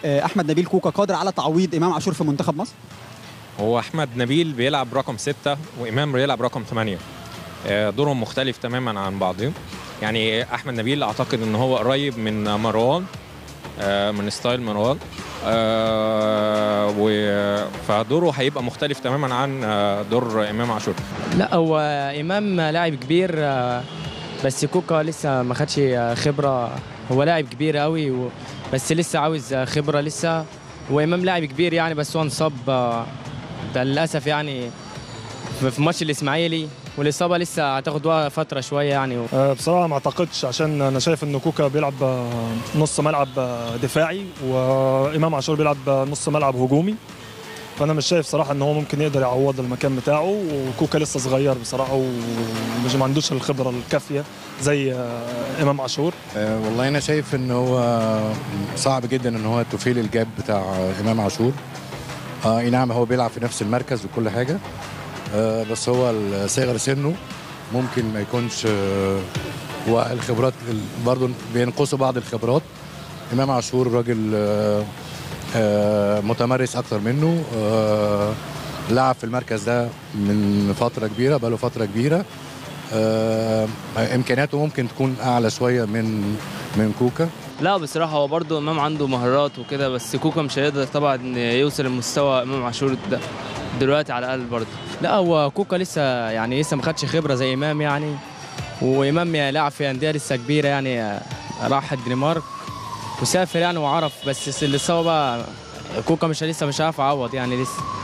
آه، احمد نبيل كوكا قادر على تعويض امام عاشور في منتخب مصر هو احمد نبيل بيلعب رقم ستة وامام بيلعب رقم ثمانية آه، دورهم مختلف تماما عن بعضهم يعني احمد نبيل اعتقد ان هو قريب من مروان آه، من ستايل مروان آه، و- فدوره هيبقى مختلف تماما عن آه، دور امام عاشور لا هو امام لاعب كبير آه، بس كوكا لسه ما خدش آه، خبره هو لاعب كبير قوي و... بس لسه عاوز آه، خبره لسه وامام لاعب كبير يعني بس هو انصاب آه، ده للاسف يعني في في ماتش الاسماعيلي والاصابه لسه هتاخد وقت فتره شويه يعني آه، بصراحة ما اعتقدش عشان انا شايف ان كوكا بيلعب آه، نص ملعب آه، دفاعي وامام عاشور بيلعب آه، نص ملعب هجومي فانا مش شايف صراحة ان هو ممكن يقدر يعوض المكان بتاعه وكوكا لسه صغير بصراحة ومش ما عندوش الخبرة الكافية زي آه، امام عاشور آه، والله انا شايف ان هو صعب جدا ان هو تفيل الجاب بتاع امام عاشور اه اي نعم هو بيلعب في نفس المركز وكل حاجه آه بس هو صغر سنه ممكن ما يكونش آه والخبرات برضه بينقصوا بعض الخبرات امام عاشور راجل آه آه متمرس اكتر منه آه لعب في المركز ده من فتره كبيره بقاله فتره كبيره آه امكانياته ممكن تكون اعلى شويه من من كوكا لا بصراحة هو برضه إمام عنده مهارات وكده بس كوكا مش هيقدر طبعا يوصل لمستوى إمام عاشور ده دلوقتي على الأقل برضه لا هو كوكا لسه يعني لسه ما خدش خبره زي امام يعني وامام لاعب في انديه لسه كبيره يعني آه، راح الدنمارك وسافر يعني وعرف بس الاصابه بقى كوكا مش لسه مش عارف يعوض يعني لسه